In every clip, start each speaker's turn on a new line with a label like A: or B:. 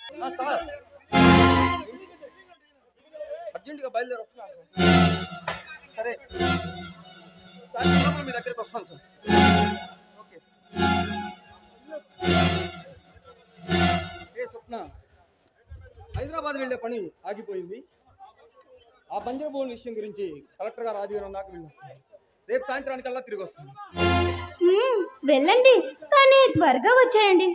A: ఆ, సార్ అర్జెంటుగా బయలుదేరి వస్తున్నాను సార్. సరే సాయంత్రం మీ దగ్గరికి వస్తాను సార్ ఓకే ఏ స్వప్న హైదరాబాద్ వెళ్ళే పని ఆగిపోయింది ఆ బంజర భవన్ విషయం గురించి కలెక్టర్ గారు ఆదివారం దాకా వెళ్ళొస్తాను రేపు సాయంత్రానికల్లా తిరిగి వస్తాను
B: మ్మ్, వెళ్ళండి కానీ త్వరగా వచ్చేయండి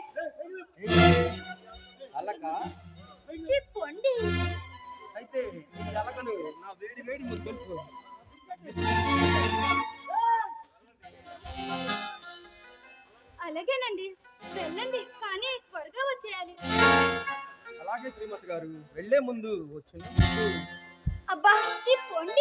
A: అలక
B: చెప్పండి
A: అయితే ఈ అలకను నా వేడి వేడి ముద్దులు
B: అలాగేనండి వెళ్ళండి కానీ త్వరగా వచ్చేయాలి
A: అలాగే శ్రీమతి గారు వెళ్ళే ముందు వచ్చిన
B: అబ్బా చెప్పండి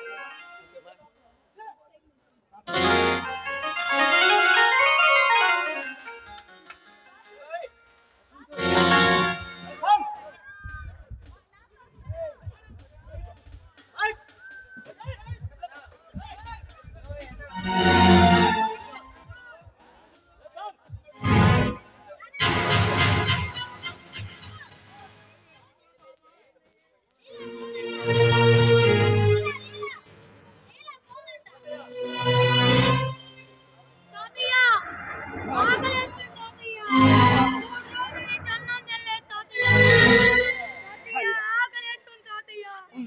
B: తాతయ్య ఆకలేస్తుంది తాతయ్య మూడు రోజుల నుంచి అన్నం తినలేదు తాతయ్య తాతయ్య ఆకలేస్తుంది తాతయ్య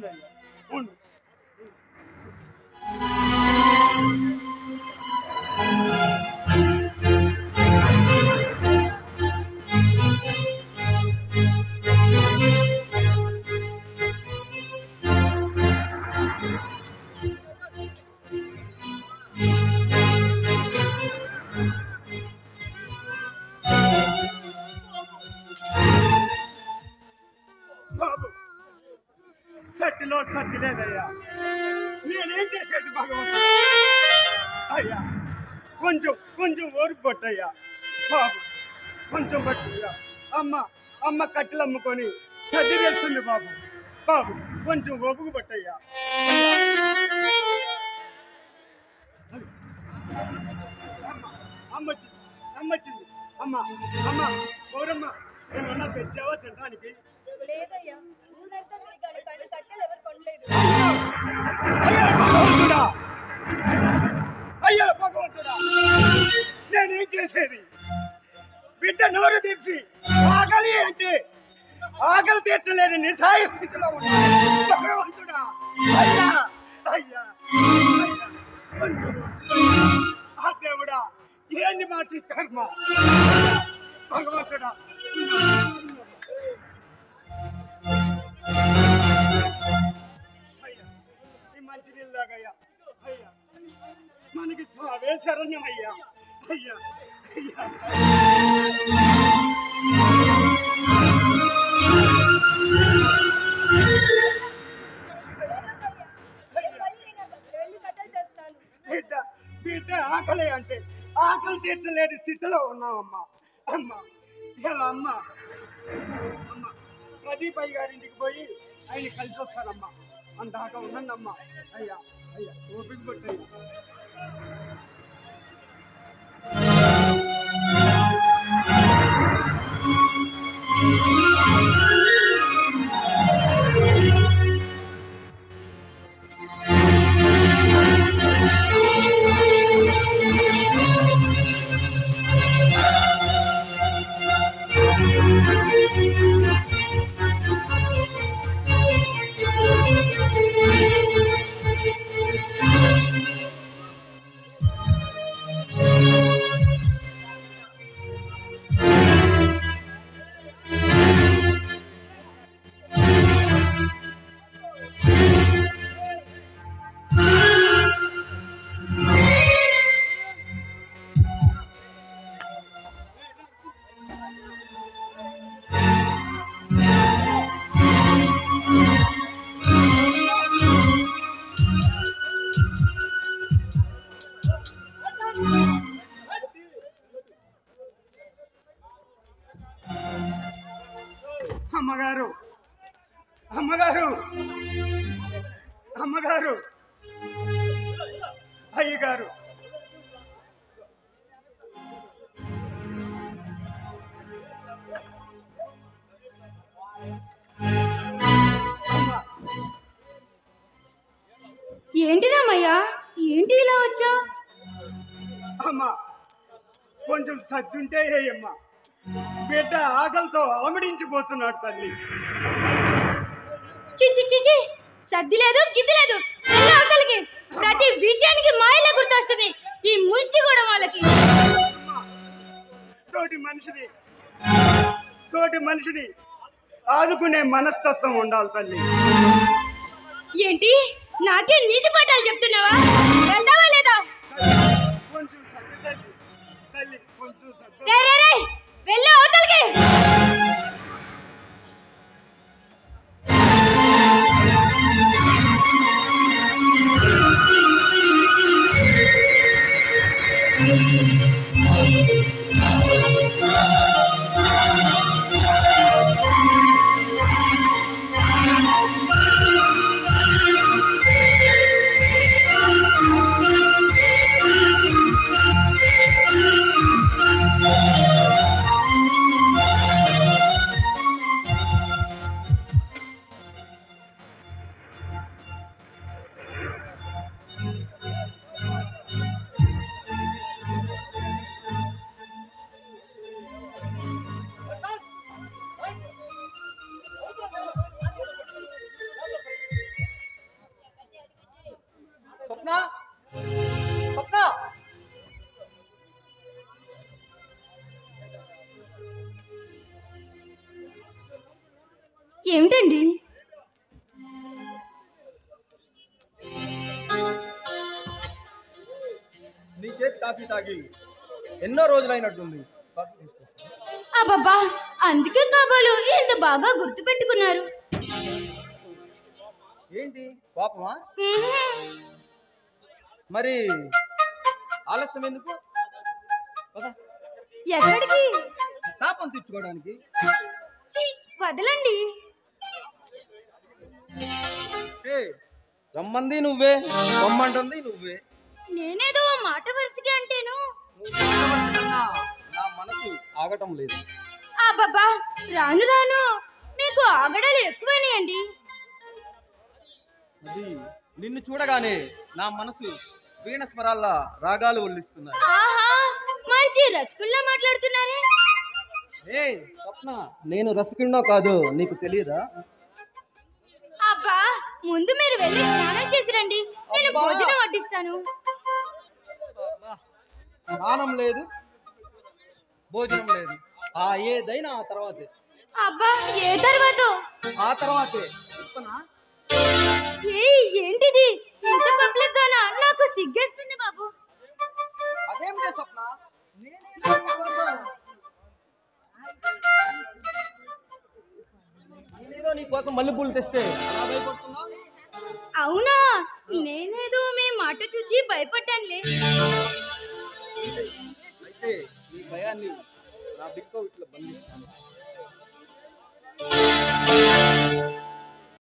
C: బాబు సత్తిలో సత్తి లేదయ్యా నేనేం చేసేది భగవంతుడు అయ్యా కొంచెం కొంచెం ఓర్పు పట్టయ్యా బాబు కొంచెం పట్టయ్యా అమ్మ అమ్మ కట్టెలు అమ్ముకొని సర్ది వేస్తుంది బాబు బాబు కొంచెం ఓపుకు పట్టయ్యా అమ్మ వచ్చింది అమ్మ వచ్చింది అమ్మ అమ్మ గౌరమ్మ ఏమన్నా తెచ్చావా తినడానికి
D: లేదయ్యా ఊరంతా తిరిగాడు కానీ కట్టెలు ఎవరు కొనలేదు
C: అయ్యా భగవంతుడా అయ్యా భగవంతుడా నేనేం చేసేది బిడ్డ నోరు తెరిచి ఆకలి అంటే ఆకలి తీర్చలేని నిస్సాయ స్థితిలో ఉన్నా భగవంతుడా అయ్యా అయ్యా అయ్యా. కొంచెం ఆ దేవుడా ఏంది మాకి కర్మ భగవంతుడా అయ్యా ఈ మంచి నీళ్ళు తాగయ్యా అయ్యా మనకి స్వావే శరణ్యం అయ్యా అయ్యా అయ్యా
D: వెళ్ళి కట్టెలు తెస్తాను
C: బిడ్డ బిడ్డ ఆకలి అంటే ఆకలి తీర్చలేని స్థితిలో ఉన్నామమ్మా అమ్మ ఇలా అమ్మ అమ్మ ప్రదీప్ అయ్య గారింటికి పోయి ఆయన కలిసి వస్తానమ్మా అందాక ఉండండి అయ్యా అయ్యా ఓపిక పట్టయ్యా అమ్మగారు అమ్మగారు అమ్మగారు అయ్యగారు అమ్మా
B: ఏంటి రామయ్య ఏంటి ఇలా వచ్చా
C: అమ్మా కొంచెం సర్దుంటే అమ్మా బిడ్డ ఆకలితో అలమడించిపోతున్నాడు తల్లి
B: చిచి చిచి సర్ది లేదు గిద్ది లేదు వెళ్ళు అవతలికి ప్రతి విషయానికి మాయలే గుర్తొస్తుంది ఈ ముష్టి కూడా వాళ్ళకి
C: అమ్మా, తోటి మనిషిని తోటి మనిషిని ఆదుకునే మనస్తత్వం ఉండాలి తల్లి
B: ఏంటి నాకే నీతి పాఠాలు చెప్తున్నావా వెళ్దావా లేదా
C: కొంచెం సర్దు తల్లి తల్లి కొంచెం సర్దు
B: రే రే రే వెళ్ళు అవతలికి
A: స్వప్న స్వప్న
B: ఏమిటండి
A: నీ చేతి కాఫీ తాగి ఎన్నో రోజులైనట్టుంది కాఫీ తీసుకో
B: అబ్బబ్బా అందుకే కాబోలు ఇంత బాగా గుర్తు పెట్టుకున్నారు
A: ఏంటి కోపమా
B: ఉహుం.
A: మరి ఆలస్యం ఎందుకు పద,
B: ఎక్కడికి
A: తాపం తెచ్చుకోవడానికి
B: ఛీ, వదలండి
A: ఏ, రమ్మంది నువ్వే రమ్మంటుంది నువ్వే
B: నేనేదో మాట వరుసగా అంటేను
A: నువ్వు మాట్లాడుతున్నా నా మనసు ఆగటం లేదు
B: అబ్బబ్బా రాను రాను మీకు ఆగడాలు ఎక్కువైనాయండి
A: అది నిన్ను చూడగానే నా మనసు వీణ స్మరాల్లా రాగాలు ఒల్లిస్తున్నాయి
B: ఆహా మంచి రసగుల్లా మాట్లాడుతున్నారే
A: ఏ స్వప్న నేను రసకిండో కాదు నీకు తెలియదా
B: అబ్బా ముందు మీరు వెళ్ళి స్నానం చేసి రండి నేను
A: అబ్బా.
B: భోజనం వడ్డిస్తాను
A: స్నానం లేదు భోజనం లేదు ఆ ఏదైనా ఆ తర్వాతే
B: అబ్బా ఏ తర్వాత
A: ఆ తర్వాతే చెప్పనా
B: ఏ ఏంటిది ఇంత పబ్లిక్ గానా నాకు సిగ్గేస్తుంది బాబు
A: అదేమిటే స్వప్న నేనేదో నీకోసం నేనేదో నీ కోసం మల్లెపూలు తెస్తే అలా భయపడుతున్నావు
B: అవునా నేనేదో మీ మాట చూసి భయపడ్డానులే
A: అయితే ఈ భయాన్ని నా బిక్కో ఇట్లా బంధిస్తాను